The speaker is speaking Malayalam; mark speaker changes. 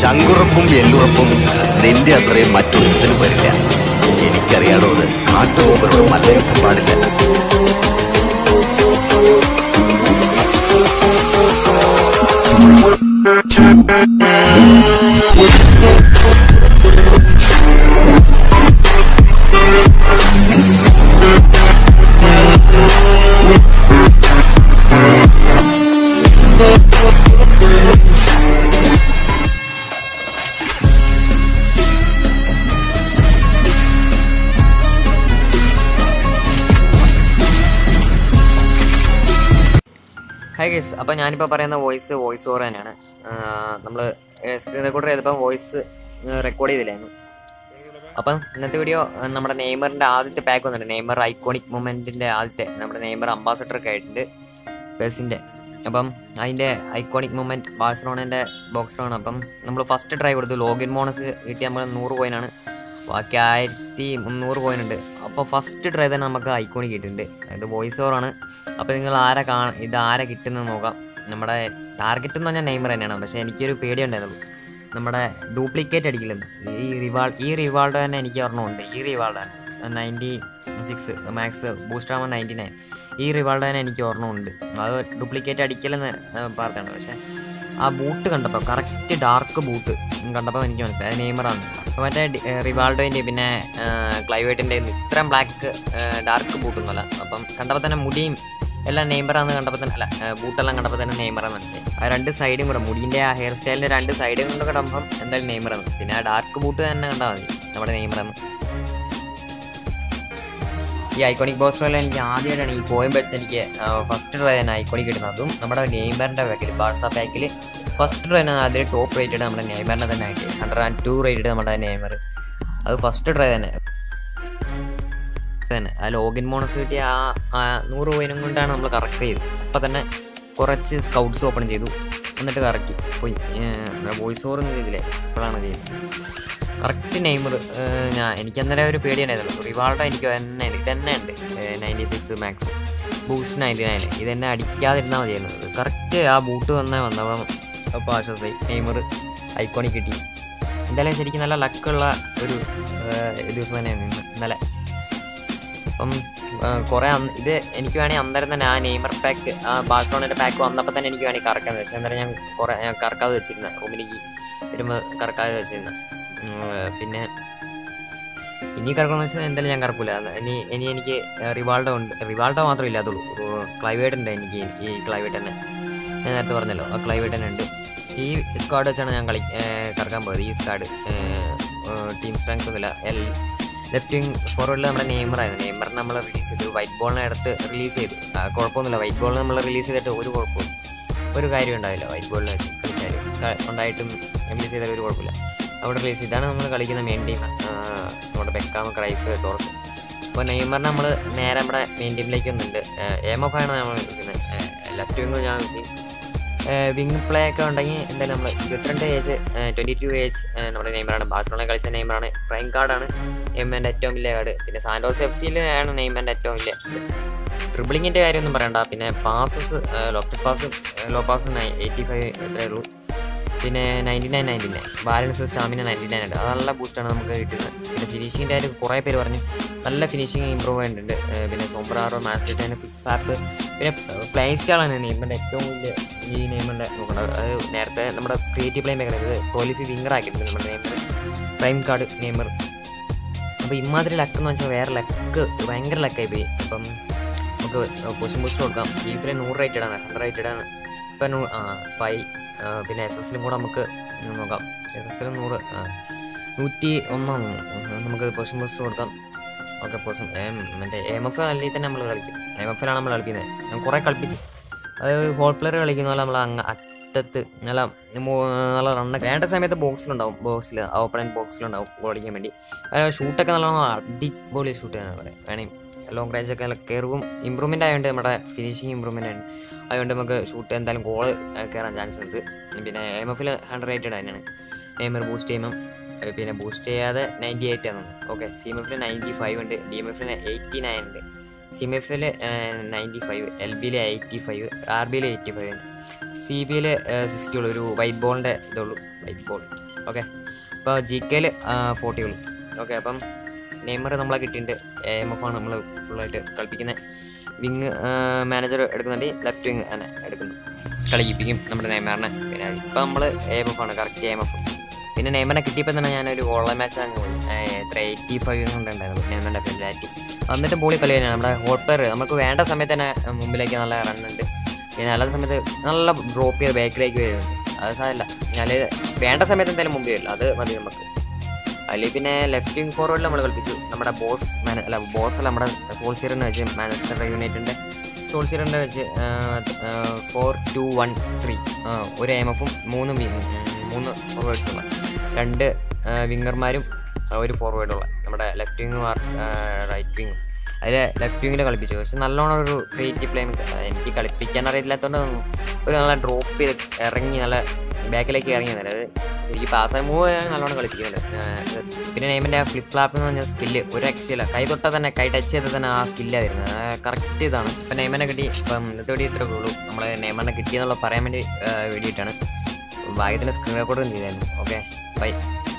Speaker 1: ചങ്കുറപ്പും എല്ലുറപ്പും നിന്റെ അത്രയും മറ്റൊരുത്തിനും വരില്ല എനിക്കറിയാടോ അത് കാട്ടുപോകരോട് മല്ലയുദ്ധം പാടില്ല
Speaker 2: ഹായ് ഗേസ് അപ്പോൾ ഞാനിപ്പോൾ പറയുന്ന വോയിസ് വോയിസ് ഓവർ തന്നെയാണ് നമ്മൾ സ്ക്രീൻ റെക്കോർഡർ ചെയ്തപ്പോൾ വോയിസ് റെക്കോർഡ് ചെയ്തില്ലായിരുന്നു അപ്പം ഇന്നത്തെ വീഡിയോ നമ്മുടെ നെയ്മറിൻ്റെ ആദ്യത്തെ പാക്ക് വന്നിട്ടുണ്ട് നെയ്മർ ഐക്കോണിക് മൊമെൻറ്റിൻ്റെ ആദ്യത്തെ നമ്മുടെ നെയ്മർ അംബാസഡർ ഒക്കെ ആയിട്ടുണ്ട് പേഴ്സിൻ്റെ അപ്പം അതിൻ്റെ ഐക്കോണിക് മൊമെൻറ്റ് ബാഴ്സലോണേൻ്റെ ബോക്സിലാണ് അപ്പം നമ്മൾ ഫസ്റ്റ് ട്രൈ കൊടുത്തു ലോഗിൻ ബോണസ് കിട്ടി നമ്മൾ നൂറ് കോയിനാണ് ബാക്കി ആയിരത്തി മുന്നൂറ് കോയിൻ ഉണ്ട് അപ്പോൾ ഫസ്റ്റ് ട്രൈ തന്നെ നമുക്ക് ഐക്കോണിക് കിട്ടിയിട്ടുണ്ട് ഇത് വോയിസ് ഓവറാണ് അപ്പോൾ നിങ്ങൾ ആരെ കാ ഇത് ആരെ കിട്ടുന്നത് നോക്കാം നമ്മുടെ ടാർഗറ്റ് എന്ന് പറഞ്ഞാൽ നെയ്മർ തന്നെയാണ് പക്ഷേ എനിക്കൊരു പേടിയുണ്ടായിരുന്നു നമ്മുടെ ഡ്യൂപ്ലിക്കേറ്റ് അടിക്കില്ലെന്ന് ഈ റിവാൾ ഈ റിവാൾഡോ തന്നെ എനിക്ക് ഓർമ്മയുണ്ട് ഈ Rivaldo ninety six max booster ആകുമ്പോൾ നയൻറ്റി നയൻ ഈ റിവാൾഡോ തന്നെ എനിക്ക് ഓർമ്മയുണ്ട് അത് ഡ്യൂപ്ലിക്കേറ്റ് അടിക്കലെന്ന് പറഞ്ഞാണ് പക്ഷേ ആ ബൂട്ട് കണ്ടപ്പോൾ കറക്റ്റ് ഡാർക്ക് ബൂട്ട് കണ്ടപ്പോൾ എനിക്ക് മനസ്സിലായി അത് നെയ്മറാണ് അപ്പോൾ മറ്റേ റിവാൾഡോൻ്റെ പിന്നെ ക്ലൈവേറ്റിൻ്റെ ഇത്രയും ബ്ലാക്ക് ഡാർക്ക് ബൂട്ടൊന്നുമല്ല അപ്പം കണ്ടപ്പോൾ തന്നെ മുടിയും എല്ലാം നെയ്മറാന്ന് കണ്ടപ്പോൾ തന്നെ അല്ല ബൂട്ടെല്ലാം കണ്ടപ്പോൾ തന്നെ നെയ്മറാന്ന് മനസ്സിലായി ആ രണ്ട് സൈഡും കൂടെ മുടിൻ്റെ ആ ഹെയർ സ്റ്റൈലിൻ്റെ രണ്ട് സൈഡും കൂടെ കിടമ്പം എന്തായാലും നെയ്മറാന്ന് പിന്നെ ആ ഡാർക്ക് ബൂട്ട് തന്നെ കണ്ടാൽ മതി നമ്മുടെ നെയ്മറാന്ന് ഈ ഐക്കോണിക് ബോക്സിലെല്ലാം എനിക്ക് ആദ്യമായിട്ടാണ് ഈ കോയം വെച്ച് എനിക്ക് ഫസ്റ്റ് ട്രൈ തന്നെ ഐക്കോണിക് കിട്ടുന്നത് അതും നമ്മുടെ നെയ്മറിൻ്റെ പാക്കിൽ ബാർസ പാക്കിൽ ഫസ്റ്റ് ട്രൈ തന്നെ അതിൽ ടോപ്പ് റേറ്റഡ് നമ്മുടെ നെയ്മറിനെ തന്നെ ആയിട്ട് ഹൺഡ്രഡ് ആൻഡ് ടു റേറ്റഡ് നമ്മുടെ നെയ്മർ അത് ഫസ്റ്റ് ട്രൈ തന്നെ തന്നെ ആ ലോഗിൻ ബോണസ് കിട്ടിയ ആ ആ നൂറ് കോയിനും കൊണ്ടാണ് നമ്മൾ കറക്റ്റ് ചെയ്തത് അപ്പം തന്നെ കുറച്ച് സ്കൗട്ട്സ് ഓപ്പൺ ചെയ്തു എന്നിട്ട് കറക്കി പോയി വോയിസ് ഓവർ ഇതിലെ ഇപ്പോഴാണ് ചെയ്തത് കറക്റ്റ് നെയ്മർ ഞാൻ എനിക്ക് അന്നേരം ഒരു പേടിയുണ്ടായിരുന്നു റിവാൾഡോ എനിക്ക് തന്നെ എനിക്ക് തന്നെ ഉണ്ട് ninety six max boost ninety nine ഇതെന്നെ അടിക്കാതിരുന്നാൽ മതിയായിരുന്നു കറക്റ്റ് ആ ബൂട്ട് വന്നേ വന്നപ്പം അപ്പോൾ ആശ്വാസമായി നെയ്മർ ഐക്കോണിക് കിട്ടി എന്തായാലും ശരിക്കും നല്ല ലക്കുള്ള ഒരു ദിവസം തന്നെയാണ് ഇന്ന് ഇന്നലെ അപ്പം കുറേ ഇത് എനിക്ക് വേണമെങ്കിൽ അന്നേരം തന്നെ ആ നെയ്മർ പാക്ക് ആ ബാഴ്സലോണയുടെ പാക്ക് വന്നപ്പോൾ തന്നെ എനിക്ക് വേണമെങ്കിൽ കറക്കാന്ന് വെച്ചാൽ അന്നേരം ഞാൻ കുറേ ഞാൻ കറക്കാതെ വെച്ചിരുന്ന റൂമിലേക്ക് വരുമ്പോൾ കറക്കാതെ വെച്ചിരുന്ന പിന്നെ ഇനി കറക്കണമെന്ന് വെച്ചാൽ എന്തായാലും ഞാൻ കറക്കൂല ഇനി ഇനി എനിക്ക് റിവാൾഡോ ഉണ്ട് റിവാൾഡോ മാത്രമേ ഇല്ലാത്തുള്ളൂ ക്ലൈവേഡ് ഉണ്ട് എനിക്ക് ഈ ക്ലൈവേഡ് തന്നെ ഞാൻ നേരത്തെ പറഞ്ഞല്ലോ ആ ക്ലൈവേഡ് തന്നെ ഉണ്ട് ഈ സ്ക്വാഡ് വെച്ചാണ് ഞാൻ കളി കറക്കാൻ പോയത് ഈ സ്ക്വാഡ് ടീം സ്ട്രെങ്ത് ഒന്നുമില്ല എൽ ലെഫ്റ്റ് വിങ് ഫോർവേഡിൽ നമ്മുടെ നെയ്മറായിരുന്നു നെയ്മർ നമ്മൾ റിലീസ് ചെയ്തു വൈറ്റ് ബോളിനെ അടുത്ത് റിലീസ് ചെയ്തു കുഴപ്പമൊന്നുമില്ല വൈറ്റ് ബോൾ നമ്മൾ റിലീസ് ചെയ്തിട്ട് ഒരു കുഴപ്പമില്ല ഒരു കാര്യം ഉണ്ടാവില്ല വൈറ്റ് ബോളിൽ വെച്ച് കളിച്ചാൽ ഉണ്ടായിട്ടും റിലീസ് ചെയ്താൽ ഒരു കുഴപ്പമില്ല അവിടെ റിലീസ് ഇതാണ് നമ്മൾ കളിക്കുന്ന മെയിൻ ടീം നമ്മുടെ ബെക്കാമ ക്രൈഫ് ടോർസ് അപ്പോൾ നെയ്മറിനെ നമ്മൾ നേരെ നമ്മുടെ മെയിൻ ടീമിലേക്ക് വന്നിട്ടുണ്ട് എം എഫ് ആണ് നമ്മൾ കളിക്കുന്നത് ലെഫ്റ്റ് വിങ് ഞാൻ യൂസ് ചെയ്യും വിങ് പ്ലേ ഒക്കെ ഉണ്ടെങ്കിൽ എന്തായാലും നമ്മൾ ഇരുപത്തിരണ്ട് ഏജ് ട്വൻറ്റി ടു ഏജ് നമ്മുടെ നെയ്മറാണ് ബാഴ്സലോണ കളിച്ച നെയ്മറാണ് പ്രൈം കാർഡാണ് നെയ്മറിൻ്റെ ഏറ്റവും വലിയ കാർഡ് പിന്നെ സാൻഡോസ് എഫ് സിയിലാണ് നെയ്മറിൻ്റെ ഏറ്റവും വലിയ ട്രിബിളിങ്ങിൻ്റെ കാര്യമൊന്നും പറയണ്ട പിന്നെ passes loft pass low pass eighty five എത്രയേ ഉള്ളൂ പിന്നെ ninety nine ninety nine balance stamina ninety nine ഉണ്ട് അത് നല്ല ബൂസ്റ്റാണ് നമുക്ക് കിട്ടുന്നത് പിന്നെ ഫിനിഷിങ്ങിൻ്റെ കാര്യം കുറേ പേര് പറഞ്ഞു നല്ല ഫിനിഷിങ് ഇമ്പ്രൂവ്മെൻ്റ് ഉണ്ട് പിന്നെ സോംബ്രാറോ മാസ്റ്റിൻ്റെ ഫിഫ് ആപ്പ് പിന്നെ പ്ലേയിങ് സ്റ്റൈലാണ് നെയ്മറിൻ്റെ ഏറ്റവും വലിയ ഈ നെയ്മറിൻ്റെ നോക്കേണ്ടത് അത് നേരത്തെ നമ്മുടെ ക്രിയേറ്റീവ് പ്ലേ മേഖല ഇത് പ്രോലിഫി വിങ്ങർ ആക്കിയിട്ടുണ്ട് നമ്മുടെ നെയ്മർ പ്രൈം കാർഡ് നെയ്മർ അപ്പോൾ ഇമാതിരി ലക്ക് എന്ന് വെച്ചാൽ വേറെ ലക്ക് ഭയങ്കര ലക്കായി പോയി അപ്പം നമുക്ക് പൊസിഷൻ ബൂസ്റ്റർ കൊടുക്കാം ചീഫിന് നൂറ് റേറ്റഡ് ആണ് ഹൺഡ്രഡ് റേറ്റഡ് ആണ് ഇപ്പം നൂ ആ പൈ പിന്നെ എസ് എസിലും കൂടെ നമുക്ക് നോക്കാം എസ് എസിലും നൂറ് നൂറ്റി ഒന്നാണ് നമുക്ക് പൊസിഷൻ ബൂസ്റ്റർ കൊടുക്കാം ഓക്കെ പൊസിഷൻ മറ്റേ എം എഫ് അല്ലെങ്കിൽ തന്നെ നമ്മൾ കളിക്കും എം എഫിലാണ് നമ്മൾ കളിക്കുന്നത് ഞാൻ കുറേ കളിപ്പിച്ചു അത് ഹോൾ പ്ലെയർ കളിക്കുന്ന പോലെ നമ്മൾ അങ്ങ് അറ്റത്ത് നല്ല നല്ല റണ്ണ വേണ്ട സമയത്ത് ബോക്സിലുണ്ടാവും ബോക്സിൽ ഓപ്പൺ ബോക്സിലുണ്ടാവും ഗോൾ അടിക്കാൻ വേണ്ടി ഷൂട്ടൊക്കെ നല്ലോണം അടിപൊളി ഷൂട്ട് ചെയ്യാനാണ് പറയാം വേണമെങ്കിൽ ലോങ് റേഞ്ച് ഒക്കെ നല്ല കയറും ഇമ്പ്രൂവ്മെൻ്റ് ആയതുകൊണ്ട് നമ്മുടെ ഫിനിഷിങ് ഇമ്പ്രൂവ്മെൻ്റ് ആണ് അതുകൊണ്ട് നമുക്ക് ഷൂട്ട് എന്തായാലും ഗോൾ കയറാൻ ചാൻസ് ഉണ്ട് പിന്നെ എം എഫിൽ ഹൺഡ്രഡ് റേറ്റഡ് തന്നെയാണ് നെയ്മർ ബൂസ്റ്റ് ചെയ്യുമ്പം പിന്നെ ബൂസ്റ്റ് ചെയ്യാതെ നയൻറ്റി എയ്റ്റ് ആണ് ഓക്കെ സി എം എഫിൽ നയൻറ്റി ഫൈവ് ഉണ്ട് ഡി എം എഫിൽ എയ്റ്റി നയൻ ഉണ്ട് സി എം എഫിൽ നയൻറ്റി ഫൈവ് എൽ ബിയിൽ എയ്റ്റി ഫൈവ് ആർ ബിയിൽ എയ്റ്റി ഫൈവ് ഉണ്ട് സി ബി എൽ സിക്സ്റ്റി ഉള്ളൂ ഒരു വൈറ്റ് ബോളിൻ്റെ ഇതുള്ളൂ വൈറ്റ് ബോൾ ഓക്കെ അപ്പോൾ ജി കെയിൽ ഫോർട്ടി ഉള്ളൂ ഓക്കെ അപ്പം നെയ്മർ നമ്മളെ കിട്ടിയിട്ടുണ്ട് എ എം എഫ് ആണ് നമ്മൾ ഫുള്ളായിട്ട് കളിപ്പിക്കുന്നത് വിങ് മാനേജർ എടുക്കുന്നുണ്ട് ലെഫ്റ്റ് വിങ് തന്നെ എടുക്കുന്നു കളിപ്പിക്കും നമ്മുടെ നെയ്മറിനെ പിന്നെ ഇപ്പം നമ്മൾ എ എം എഫ് ആണ് കറക്റ്റ് എ എം എഫ് പിന്നെ നെയ്മറിനെ കിട്ടിയപ്പോൾ തന്നെ ഞാനൊരു ഓൺലൈൻ മാച്ച് അങ്ങ് പോയി ഏഹ് എത്ര എയ്റ്റി ഫൈവ് ഉണ്ടായിരുന്നു നെയ്മറിൻ്റെ ഫെമിലാറ്റി എന്നിട്ട് ബോളി കളി തന്നെയാണ് നമ്മുടെ ഹോട്ട് പ്ലെയർ നമുക്ക് വേണ്ട സമയത്ത് തന്നെ മുമ്പിലേക്ക് നല്ല റൺ ഉണ്ട് പിന്നെ അല്ലാത്ത സമയത്ത് നല്ല ഡ്രോപ്പ് ചെയ്ത് ബാക്കിലേക്ക് വരുന്നുണ്ട് അത് സാരമില്ല ഞാൻ വേണ്ട സമയത്ത് എന്തായാലും മുമ്പിൽ വരില്ല അത് മതി നമുക്ക് അതിൽ പിന്നെ ലെഫ്റ്റ് വിങ് ഫോർവേഡിൽ നമ്മൾ കളിപ്പിച്ചു നമ്മുടെ ബോസ് മാന അല്ല ബോസ് അല്ല നമ്മുടെ സോൾസിയറിനെ വെച്ച് മാനച്ചസ്റ്റർ യുണൈറ്റഡിൻ്റെ സോൾസിയറിൻ്റെ വെച്ച് ഫോർ ടു വൺ ത്രീ ഒരു എം എഫും മൂന്ന് wing, ഉം, മൂന്ന് ഫോർവേഡ്സുള്ള രണ്ട് വിങ്ങർമാരും ഒരു ഫോർവേഡുള്ള നമ്മുടെ ലെഫ്റ്റ് വിങ്ങും റൈറ്റ് വിങ്ങും അതിൽ ലെഫ്റ്റ് വിങ്ങിൽ കളിപ്പിച്ചു പക്ഷെ നല്ലോണം ഒരു ക്രിയേറ്റീവ് പ്ലേ എനിക്ക് കളിപ്പിക്കാൻ അറിയില്ലാത്തതുകൊണ്ട് ഒരു നല്ല ഡ്രോപ്പ് ചെയ്ത് ഇറങ്ങി നല്ല ബാക്കിലേക്ക് ഇറങ്ങി അതായത് എനിക്ക് പാസ് മൂവ് ചെയ്യാൻ നല്ലോണം കളിപ്പിക്കുമല്ലോ ഏഹ് പിന്നെ നെയ്മിൻ്റെ ഫ്ലിപ്പ് ഫ്ലാപ്പ് എന്ന് പറഞ്ഞ സ്കില്ല് ഒരു രക്ഷയില്ല കൈ തൊട്ടാൽ തന്നെ കൈ ടച്ച് ചെയ്താൽ തന്നെ ആ സ്കില്ലാണ് വരുന്നത് കറക്റ്റ് ഇതാണ് ഇപ്പം നെയ്മനെ കിട്ടി ഇപ്പം ഇന്നത്തെ വീഡിയോ ഇത്ര ഉള്ളൂ നമ്മൾ നെയ്മനെ കിട്ടിയെന്നുള്ള പറയാൻ വേണ്ടി വേണ്ടിയിട്ടാണ് ഭാഗ്യത്തിന് സ്ക്രീൻ റെക്കോർഡും ചെയ്തായിരുന്നു ഓക്കെ ബൈ